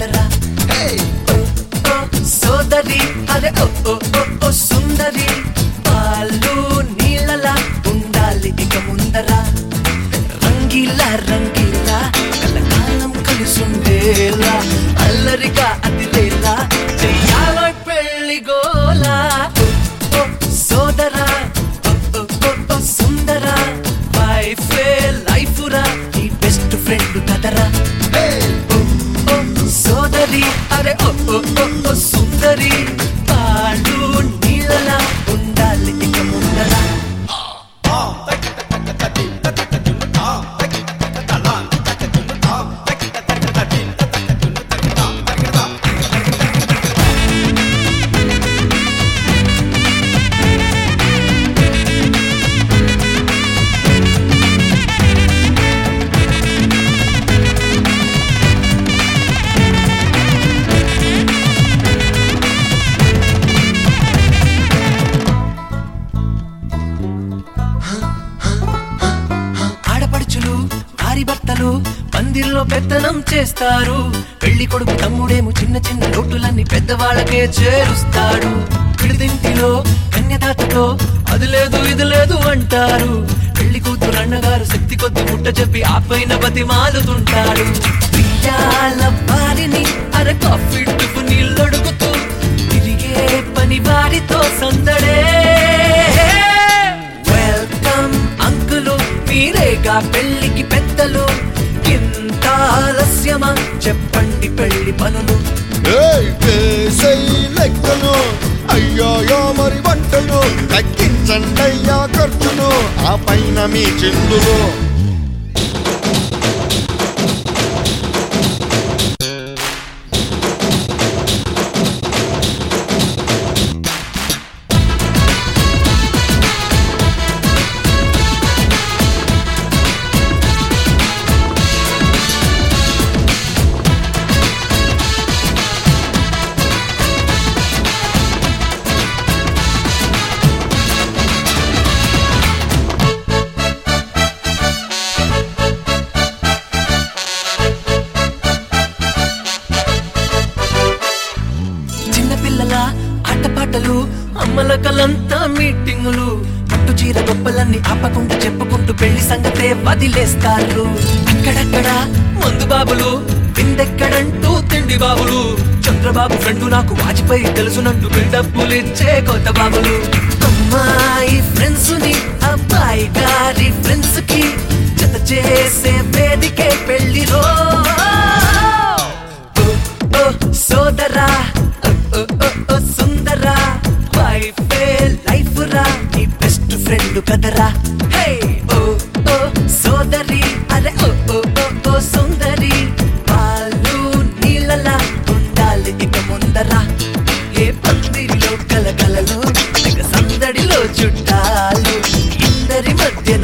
కదరా ఓ, ఓ, సోదరి అరే ఓ ఓ ఓ, ఓ సుందరి పాలు నీళ్ళలా ఉండాలి ఇక ముందరా రంగిలా రంగిలా కలకాలం కలిసుండేలా అల్లరిగా అదిరేలా చెయ్యాల పెళ్లి గోలా ఓ, ఓ, సోదరా ఓ, ఓ, ఓ, ఓ సుందరా వైఫ్ లైఫ్ రా నీ బెస్ట్ ఫ్రెండ్ కదరా ఓ, ఓ, సోదరి అరే ఓ ఓ ఓ, ఓ సుందరి పాలు నీళ్ళలా ఉండాలి ఇక ముందరా ఆడపడుచులు భారీ భర్తలు పందిర్లో పెత్తనం చేస్తారు పెళ్లి కొడుకు తమ్ముడేమో చిన్న చిన్న లోటులన్నీ పెద్దవాళ్ళకే చేరుస్తాడు విడిదింటిలో కన్యదాతతో అది లేదు ఇది లేదు అంటారు పెళ్లి కూతురు అన్నగారు శక్తి కొద్ది ముట్ట చెప్పి ఆ పైన బతిమాలుతుంటాడు బియ్యాల వారిని అర కాఫీ టిఫు నీళ్ళొడుగుతూ తిరిగే పని వారితో సందడే వెల్కమ్ అంకులు మీరేగా పెళ్లికి పెద్దలు ఇంత ఆలస్యమా చెప్పండి పెళ్లి పనులు ఏయ్, వేసై లెక్కను అయ్యోయో మరి వంటలు తగ్గించండి అయ్యా ఖర్చును ఆ పైన మీ చిందులు చిన్నపిల్లల ఆటపాటలు అమ్మల కలంతా మీటింగులు పట్టు చీర గొప్పలన్నీ ఆపకుండా చెప్పుకుంటూ పెళ్లి సంగతే వదిలేస్తారు అక్కడక్కడ మందు బాబులు విందెక్కడంటూ తిండి బాబులు చంద్రబాబు ఫ్రెండ్ నాకు వాజ్పేయి తెలుసునంటూ బిల్డప్పులు ఇచ్చే కొత్త బాబులు అమ్మాయి ఫ్రెండ్స్ ని అబ్బాయి గారి ఫ్రెండ్స్ కి జత చేసే వేదికే పెళ్లి రో ఓ, ఓ, సోదరా ఓ, ఓ, ఓ, ఓ, సుందరా వైఫ్ లైఫ్ రా నీ బెస్ట్ ఫ్రెండ్ కదరా హే ఓ ఓ సోదరి అరే ఓ ఓ ఓ, ఓ సుందరి వాళ్ళు నీళ్ళలా ఉండాలి ఇక ముందరా ఏ పందిరిలో కలకలలు ఇక సందడిలో చుట్టాలు ఇందరి మధ్య